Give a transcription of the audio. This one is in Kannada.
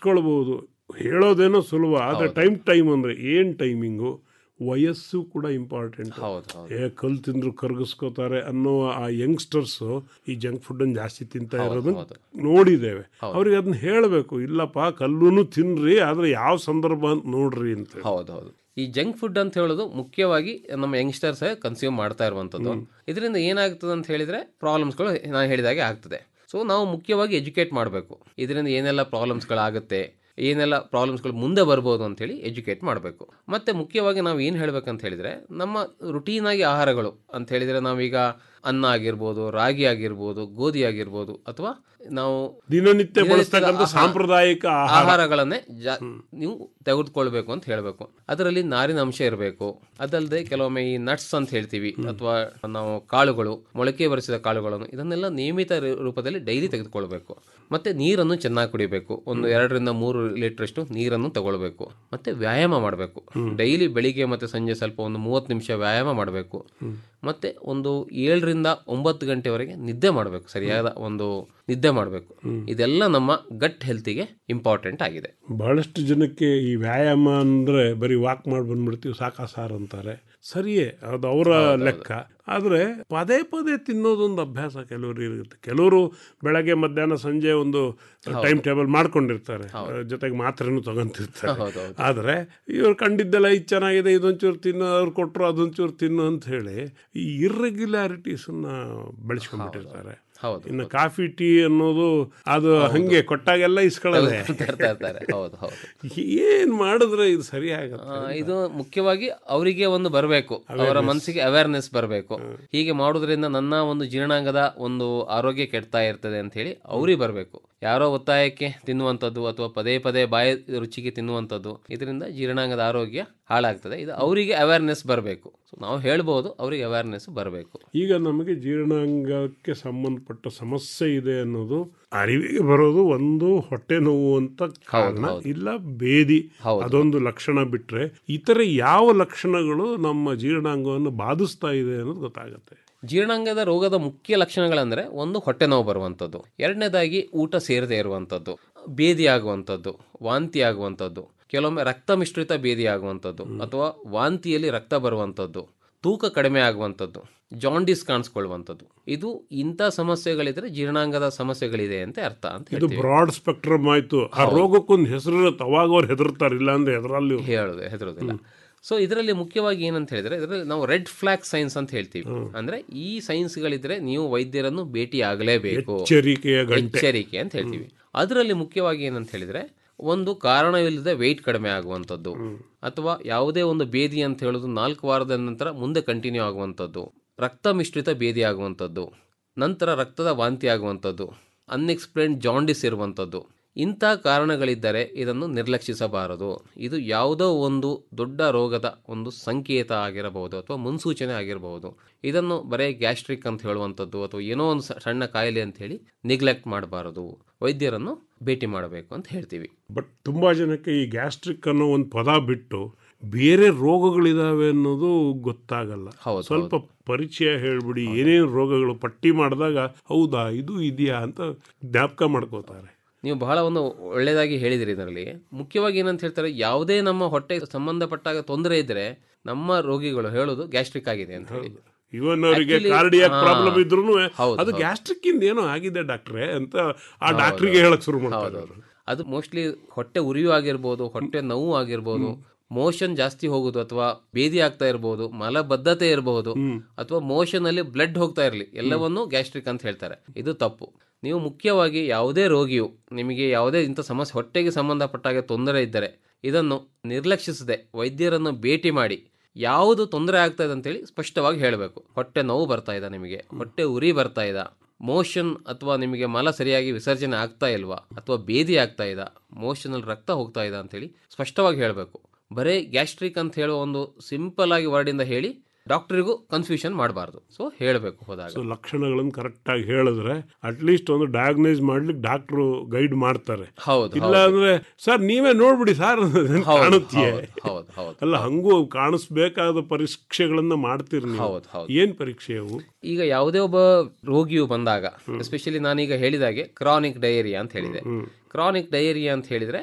ತಪ್ಪಿಸ್ಕೊಳ್ಬಹುದು ಹೇಳೋದೇನೋ ಸುಲಭ ಆದರೆ ಟೈಮ್ ಟೈಮ್ ಅಂದರೆ ಏನು ಟೈಮಿಂಗು ವಯಸ್ಸು ಕೂಡ ಇಂಪಾರ್ಟೆಂಟ್ ಹೌದು ಹೌದು ಏ ಕಲ್ ತಿಂದ್ರು ಕರಗಿಸ್ಕೋತಾರೆ ಅನ್ನೋ ಆ ಯಂಗ್ಸ್ಟರ್ಸು ಈ ಜಂಕ್ ಫುಡ್ಡನ್ನು ಜಾಸ್ತಿ ತಿಂತಾ ಇರೋದನ್ನ ನೋಡಿದ್ದೇವೆ ಅವ್ರಿಗೆ ಅದನ್ನ ಹೇಳಬೇಕು ಇಲ್ಲಪ್ಪ ಕಲ್ಲೂ ತಿನ್ರಿ ಆದರೆ ಯಾವ ಸಂದರ್ಭ ಅಂತ ನೋಡ್ರಿ ಅಂತ ಹೌದು ಹೌದು ಈ ಜಂಕ್ ಫುಡ್ ಅಂತ ಹೇಳೋದು ಮುಖ್ಯವಾಗಿ ನಮ್ಮ ಯಂಗ್ಸ್ಟರ್ಸ್ ಕನ್ಸ್ಯೂಮ್ ಮಾಡ್ತಾ ಇರುವಂಥದ್ದು ಇದರಿಂದ ಏನಾಗ್ತದೆ ಅಂತ ಹೇಳಿದ್ರೆ ಪ್ರಾಬ್ಲಮ್ಸ್ಗಳು ನಾನು ಹೇಳಿದಾಗೆ ಆಗ್ತದೆ ಸೊ ನಾವು ಮುಖ್ಯವಾಗಿ ಎಜುಕೇಟ್ ಮಾಡಬೇಕು ಇದರಿಂದ ಏನೆಲ್ಲ ಪ್ರಾಬ್ಲಮ್ಸ್ಗಳಾಗುತ್ತೆ ಏನೆಲ್ಲ ಪ್ರಾಬ್ಲಮ್ಸ್ಗಳು ಮುಂದೆ ಬರ್ಬೋದು ಅಂತೇಳಿ ಎಜುಕೇಟ್ ಮಾಡಬೇಕು ಮತ್ತೆ ಮುಖ್ಯವಾಗಿ ನಾವು ಏನು ಹೇಳ್ಬೇಕಂತ ಹೇಳಿದ್ರೆ ನಮ್ಮ ರುಟೀನಾಗಿ ಆಹಾರಗಳು ಅಂತ ಹೇಳಿದ್ರೆ ನಾವೀಗ ಅನ್ನ ಆಗಿರ್ಬೋದು ರಾಗಿ ಆಗಿರ್ಬೋದು ಗೋಧಿ ಆಗಿರ್ಬೋದು ಅಥವಾ ನಾವು ದಿನನಿತ್ಯ ಬಳಸ್ತಕ್ಕಂಥ ಆಹಾರ- ಸಾಂಪ್ರದಾಯಿಕ ಆಹಾರ ಆಹಾರಗಳನ್ನೇ ಜಾ ನೀವು ತೆಗೆದುಕೊಳ್ಬೇಕು ಅಂತ ಹೇಳಬೇಕು ಅದರಲ್ಲಿ ನಾರಿನ ಅಂಶ ಇರಬೇಕು ಅದಲ್ಲದೆ ಕೆಲವೊಮ್ಮೆ ಈ ನಟ್ಸ್ ಅಂತ ಹೇಳ್ತೀವಿ ಅಥವಾ ನಾವು ಕಾಳುಗಳು ಮೊಳಕೆ ಬರಿಸಿದ ಕಾಳುಗಳನ್ನು ಇದನ್ನೆಲ್ಲ ನಿಯಮಿತ ರೂ- ರೂಪದಲ್ಲಿ ಡೈಲಿ ತೆಗೆದುಕೊಳ್ಬೇಕು ಮತ್ತೆ ನೀರನ್ನು ಚೆನ್ನಾಗಿ ಕುಡಿಬೇಕು ಒಂದು ಎರಡರಿಂದ ಮೂರು ಲೀಟರ್ ಅಷ್ಟು ನೀರನ್ನು ತಗೊಳ್ಬೇಕು ಮತ್ತೆ ವ್ಯಾಯಾಮ ಮಾಡಬೇಕು ಡೈಲಿ ಬೆಳಿಗ್ಗೆ ಮತ್ತೆ ಸಂಜೆ ಸ್ವಲ್ಪ ಒಂದು ಮೂವತ್ತು ನಿಮಿಷ ವ್ಯಾಯಾಮ ಮಾಡಬೇಕು ಮತ್ತೆ ಒಂದು ಏಳರಿಂದ ಒಂಬತ್ತು ಗಂಟೆವರೆಗೆ ನಿದ್ದೆ ಮಾಡಬೇಕು ಸರಿಯಾದ ಒಂದು ನಿದ್ದೆ ಮಾಡಬೇಕು ಇದೆಲ್ಲ ನಮ್ಮ ಗಟ್ ಹೆಲ್ತಿಗೆ ಇಂಪಾರ್ಟೆಂಟ್ ಆಗಿದೆ ಬಹಳಷ್ಟು ಜನಕ್ಕೆ ಈ ವ್ಯಾಯಾಮ ಅಂದರೆ ಬರೀ ವಾಕ್ ಮಾಡಿ ಬಂದ್ಬಿಡ್ತೀವಿ ಸಾಕಾ ಸಾರ್ ಅಂತಾರೆ ಸರಿಯೇ ಅದು ಅವರ ಲೆಕ್ಕ ಆದರೆ ಪದೇ ಪದೇ ತಿನ್ನೋದೊಂದು ಅಭ್ಯಾಸ ಕೆಲವರು ಇರುತ್ತೆ ಕೆಲವರು ಬೆಳಗ್ಗೆ ಮಧ್ಯಾಹ್ನ ಸಂಜೆ ಒಂದು ಟೈಮ್ ಟೇಬಲ್ ಮಾಡ್ಕೊಂಡಿರ್ತಾರೆ ಜೊತೆಗೆ ಮಾತ್ರೆನೂ ತಗೊಂತಿರ್ತಾರೆ ಹೌದೌದು. ಆದರೆ ಇವ್ರು ಕಂಡಿದ್ದೆಲ್ಲ ಇದು ಚೆನ್ನಾಗಿದೆ ಇದೊಂಚೂರು ತಿನ್ನು ಅವ್ರು ಕೊಟ್ಟರು ಅದೊಂಚೂರು ತಿನ್ನು ಅಂತ ಹೇಳಿ ಈ ಇರ್ರೆಗ್ಯುಲಾರಿಟೀಸನ್ನ ಬೆಳೆಸ್ಕೊಂಡ್ಬಿಟ್ಟಿರ್ತಾರೆ ಹೌದು ಇನ್ನು ಕಾಫಿ ಟೀ ಅನ್ನೋದು ಅದು ಹಂಗೆ ಕೊಟ್ಟಾಗೆಲ್ಲ ಇಸ್ಕೊಳ್ಳೋದೆ ತರ್ತಾ ಇರ್ತಾರೆ ಹೌದು ಹೌದು ಏನ್ ಮಾಡಿದ್ರೆ ಇದು ಸರಿ ಆಗತ್ತೆ ಆ, ಇದು ಮುಖ್ಯವಾಗಿ ಅವರಿಗೆ ಒಂದು ಬರಬೇಕು ಅವರ ಮನಸ್ಸಿಗೆ ಅವೇರ್ನೆಸ್ ಬರಬೇಕು ಹೀಗೆ ಮಾಡೋದ್ರಿಂದ ನನ್ನ ಒಂದು ಜೀರ್ಣಾಂಗದ ಒಂದು ಆರೋಗ್ಯ ಕೆಡ್ತಾ ಇರ್ತದೆ ಅಂತ ಹೇಳಿ ಅವ್ರಿಗೆ ಬರಬೇಕು ಯಾರೋ ಒತ್ತಾಯಕ್ಕೆ ತಿನ್ನುವಂಥದ್ದು ಅಥವಾ ಪದೇ ಪದೇ ಬಾಯ ರುಚಿಗೆ ತಿನ್ನುವಂಥದ್ದು ಇದರಿಂದ ಜೀರ್ಣಾಂಗದ ಆರೋಗ್ಯ ಹಾಳಾಗ್ತದೆ ಇದು ಅವರಿಗೆ ಅವೇರ್ನೆಸ್ ಬರಬೇಕು ಸೊ ನಾವು ಹೇಳ್ಬೋದು ಅವರಿಗೆ ಅವೇರ್ನೆಸ್ ಬರಬೇಕು ಈಗ ನಮಗೆ ಜೀರ್ಣಾಂಗಕ್ಕೆ ಸಂಬಂಧಪಟ್ಟ ಸಮಸ್ಯೆ ಇದೆ ಅನ್ನೋದು ಅರಿವಿಗೆ ಬರೋದು ಒಂದು ಹೊಟ್ಟೆ ನೋವು ಅಂತ ಕಾರಣ ಇಲ್ಲ ಬೇದಿ ಅದೊಂದು ಲಕ್ಷಣ ಬಿಟ್ರೆ ಇತರೆ ಯಾವ ಲಕ್ಷಣಗಳು ನಮ್ಮ ಜೀರ್ಣಾಂಗವನ್ನು ಬಾಧಿಸ್ತಾ ಇದೆ ಅನ್ನೋದು ಗೊತ್ತಾಗುತ್ತೆ ಜೀರ್ಣಾಂಗದ ರೋಗದ ಮುಖ್ಯ ಲಕ್ಷಣಗಳಂದ್ರೆ ಒಂದು ಹೊಟ್ಟೆ ನೋವು ಬರುವಂಥದ್ದು ಎರಡನೇದಾಗಿ ಊಟ ಸೇರದೇ ಇರುವಂಥದ್ದು ಬೇದಿ ಆಗುವಂಥದ್ದು ವಾಂತಿ ಆಗುವಂಥದ್ದು ಕೆಲವೊಮ್ಮೆ ರಕ್ತ ಮಿಶ್ರಿತ ಬೇದಿ ಆಗುವಂಥದ್ದು ಅಥವಾ ವಾಂತಿಯಲ್ಲಿ ರಕ್ತ ಬರುವಂಥದ್ದು ತೂಕ ಕಡಿಮೆ ಆಗುವಂಥದ್ದು ಜಾಂಡಿಸ್ ಕಾಣಿಸ್ಕೊಳ್ಳುವಂಥದ್ದು ಇದು ಇಂಥ ಸಮಸ್ಯೆಗಳಿದ್ರೆ ಜೀರ್ಣಾಂಗದ ಸಮಸ್ಯೆಗಳಿದೆ ಅಂತ ಅರ್ಥ ಅಂತ ಇದು ಹೇಳ್ತೀವಿ ಬ್ರಾಡ್ ಸ್ಪೆಕ್ಟ್ರಮ್ ಆಯ್ತು ಆ ರೋಗಕ್ಕೊಂದು ಹೆಸರು ಇರುತ್ತೆ ಅವಾಗ ಅವ್ರು ಹೆದರ್ತಾರೆ ಇಲ್ಲ ಅಂದ್ರೆ ಹೆದರಲ್ಲಿ ಹೇಳೋದು ಹೆದರೋದಿಲ್ಲ ಸೊ ಇದರಲ್ಲಿ ಮುಖ್ಯವಾಗಿ ಏನಂತ ಹೇಳಿದ್ರೆ ಇದರಲ್ಲಿ ನಾವು ರೆಡ್ ಫ್ಲಾಗ್ ಸೈನ್ಸ್ ಅಂತ ಹೇಳ್ತೀವಿ ಅಂದ್ರೆ ಈ ಸೈನ್ಸ್ಗಳಿದ್ರೆ ನೀವು ವೈದ್ಯರನ್ನು ಭೇಟಿ ಆಗಲೇಬೇಕು ಎಚ್ಚರಿಕೆಯ ಗಂಟೆ ಎಚ್ಚರಿಕೆ ಅಂತ ಹೇಳ್ತೀವಿ ಅದರಲ್ಲಿ ಮುಖ್ಯವಾಗಿ ಏನಂತ ಹೇಳಿದ್ರೆ ಒಂದು ಕಾರಣವಿಲ್ಲದೆ ವೆಯ್ಟ್ ಕಡಿಮೆ ಆಗುವಂಥದ್ದು ಅಥವಾ ಯಾವುದೇ ಒಂದು ಬೇದಿ ಅಂತ ಹೇಳೋದು ನಾಲ್ಕು ವಾರದ ನಂತರ ಮುಂದೆ ಕಂಟಿನ್ಯೂ ಆಗುವಂಥದ್ದು ರಕ್ತ ಮಿಶ್ರಿತ ಬೇದಿ ಆಗುವಂಥದ್ದು ನಂತರ ರಕ್ತದ ವಾಂತಿ ಆಗುವಂಥದ್ದು ಅನ್ಎಕ್ಸ್ಪ್ಲೇನ್ಡ್ ಜಾಂಡಿಸ್ ಇರುವಂಥದ್ದು ಇಂಥ ಕಾರಣಗಳಿದ್ದರೆ ಇದನ್ನು ನಿರ್ಲಕ್ಷಿಸಬಾರದು ಇದು ಯಾವುದೋ ಒಂದು ದೊಡ್ಡ ರೋಗದ ಒಂದು ಸಂಕೇತ ಆಗಿರಬಹುದು ಅಥವಾ ಮುನ್ಸೂಚನೆ ಆಗಿರಬಹುದು ಇದನ್ನು ಬರೇ ಗ್ಯಾಸ್ಟ್ರಿಕ್ ಅಂತ ಹೇಳುವಂಥದ್ದು ಅಥವಾ ಏನೋ ಒಂದು ಸ- ಸಣ್ಣ ಕಾಯಿಲೆ ಅಂತ ಹೇಳಿ ನಿಗ್ಲೆಕ್ಟ್ ಮಾಡಬಾರದು ವೈದ್ಯರನ್ನು ಭೇಟಿ ಮಾಡಬೇಕು ಅಂತ ಹೇಳ್ತೀವಿ ಬಟ್ ತುಂಬಾ ಜನಕ್ಕೆ ಈ ಗ್ಯಾಸ್ಟ್ರಿಕ್ ಅನ್ನೋ ಒಂದು ಪದ ಬಿಟ್ಟು ಬೇರೆ ರೋಗಗಳಿದಾವೆ ಅನ್ನೋದು ಗೊತ್ತಾಗಲ್ಲ ಹೌದು, ಸ್ವಲ್ಪ ಪರಿಚಯ ಹೇಳ್ಬಿಡಿ ಏನೇನು ರೋಗಗಳು ಪಟ್ಟಿ ಮಾಡಿದಾಗ ಹೌದಾ ಇದು ಇದೆಯಾ ಅಂತ ಜ್ಞಾಪಕ ಮಾಡ್ಕೋತಾರೆ ನೀವು ಬಹಳ ಒಂದು ಒಳ್ಳೆಯದಾಗಿ ಹೇಳಿದಿರಿ ಇದರಲ್ಲಿ ಮುಖ್ಯವಾಗಿ ಏನಂತ ಹೇಳ್ತಾರೆ ಯಾವುದೇ ನಮ್ಮ ಹೊಟ್ಟೆಗೆ ಸಂಬಂಧಪಟ್ಟಾಗ ತೊಂದರೆ ಇದ್ದರೆ ನಮ್ಮ ರೋಗಿಗಳು ಹೇಳೋದು ಗ್ಯಾಸ್ಟ್ರಿಕ್ ಆಗಿದೆ ಅಂತ ಹೇಳಿ ಇವನ್ ಅವರಿಗೆ Actually, ಕಾರ್ಡಿಯಾಕ್ ಹಾ. ಪ್ರಾಬ್ಲಮ್ ಇದ್ರು ಹೌದು, ಅದು ಗ್ಯಾಸ್ಟ್ರಿಕ್ ಇಂದ ಏನೋ ಆಗಿದೆ ಡಾಕ್ಟ್ರೆ ಅಂತ ಆ ಡಾಕ್ಟ್ರಿಗೆ ಹೇಳಕ್ ಶುರು ಮಾಡ್ತಾರೆ ಅವ್ರು. ಅದು ಮೋಸ್ಟ್ಲಿ ಹೊಟ್ಟೆ ಉರಿಯು ಆಗಿರ್ಬೋದು ಹೊಟ್ಟೆ ನೋವು ಆಗಿರ್ಬೋದು ಮೋಷನ್ ಜಾಸ್ತಿ ಹೋಗುದು ಅಥವಾ ಬೇದಿ ಆಗ್ತಾ ಇರಬಹುದು ಮಲಬದ್ಧತೆ ಇರಬಹುದು ಅಥವಾ ಮೋಷನ್ ಅಲ್ಲಿ ಬ್ಲಡ್ ಹೋಗ್ತಾ ಇರಲಿ ಎಲ್ಲವನ್ನೂ ಗ್ಯಾಸ್ಟ್ರಿಕ್ ಅಂತ ಹೇಳ್ತಾರೆ ಇದು ತಪ್ಪು ನೀವು ಮುಖ್ಯವಾಗಿ ಯಾವುದೇ ರೋಗಿಯು ನಿಮಗೆ ಯಾವುದೇ ಇಂಥ ಸಮಸ್ಯೆ ಹೊಟ್ಟೆಗೆ ಸಂಬಂಧಪಟ್ಟಾಗ ತೊಂದರೆ ಇದ್ದರೆ ಇದನ್ನು ನಿರ್ಲಕ್ಷಿಸದೆ ವೈದ್ಯರನ್ನು ಭೇಟಿ ಮಾಡಿ ಯಾವುದು ತೊಂದರೆ ಆಗ್ತಾ ಇದೆ ಅಂತೇಳಿ ಸ್ಪಷ್ಟವಾಗಿ ಹೇಳಬೇಕು ಹೊಟ್ಟೆ ನೋವು ಬರ್ತಾ ಇದೆ ನಿಮಗೆ ಹೊಟ್ಟೆ ಉರಿ ಬರ್ತಾ ಇದೆ ಮೋಷನ್ ಅಥವಾ ನಿಮಗೆ ಮಲ ಸರಿಯಾಗಿ ವಿಸರ್ಜನೆ ಆಗ್ತಾ ಇಲ್ವಾ ಅಥವಾ ಬೇದಿ ಆಗ್ತಾ ಇದೆ ಮೋಷನಲ್ಲಿ ರಕ್ತ ಹೋಗ್ತಾ ಇದೆ ಅಂತೇಳಿ ಸ್ಪಷ್ಟವಾಗಿ ಹೇಳಬೇಕು ಬರೀ ಗ್ಯಾಸ್ಟ್ರಿಕ್ ಅಂತ ಹೇಳೋ ಒಂದು ಸಿಂಪಲ್ ಆಗಿ ವರ್ಡಿಂದ ಹೇಳಿ ಡಾಕ್ಟರಿಗೂ ಕನ್ಫ್ಯೂಷನ್ ಮಾಡಬಾರ್ದು ಸೊ ಹೇಳಬೇಕು ಹೋದಾಗ ಸೊ ಲಕ್ಷಣಗಳನ್ನು ಕರೆಕ್ಟ್ ಆಗಿ ಹೇಳಿದ್ರೆ ಅಟ್ಲೀಸ್ಟ್ ಒಂದು ಡಯಾಗ್ನೈಸ್ ಮಾಡ್ಲಿಕ್ಕೆ ಡಾಕ್ಟ್ರು ಗೈಡ್ ಮಾಡ್ತಾರೆ ಹೌದು ಇಲ್ಲ ಅಂದ್ರೆ ಸರ್ ನೀವೇ ನೋಡ್ಬಿಡಿ ಸರ್ ಕಾಣುತ್ತೀಯ ಹೌದು ಹೌದು ಅಲ್ಲ ಹಂಗೂ ಕಾಣಿಸ್ಬೇಕಾದ ಪರೀಕ್ಷೆಗಳನ್ನ ಮಾಡ್ತೀರಿ ನೀವು ಹೌದು ಹೌದು ಏನ್ ಪರೀಕ್ಷೆ ಅವು ಈಗ ಯಾವುದೇ ಒಬ್ಬ ರೋಗಿಯು ಬಂದಾಗ ಎಸ್ಪೆಷಲಿ ನಾನೀಗ ಹೇಳಿದಾಗೆ ಕ್ರಾನಿಕ್ ಡಯೇರಿಯಾ ಅಂತ ಹೇಳಿದೆ ಕ್ರಾನಿಕ್ ಡಯೇರಿಯಾ ಅಂತ ಹೇಳಿದ್ರೆ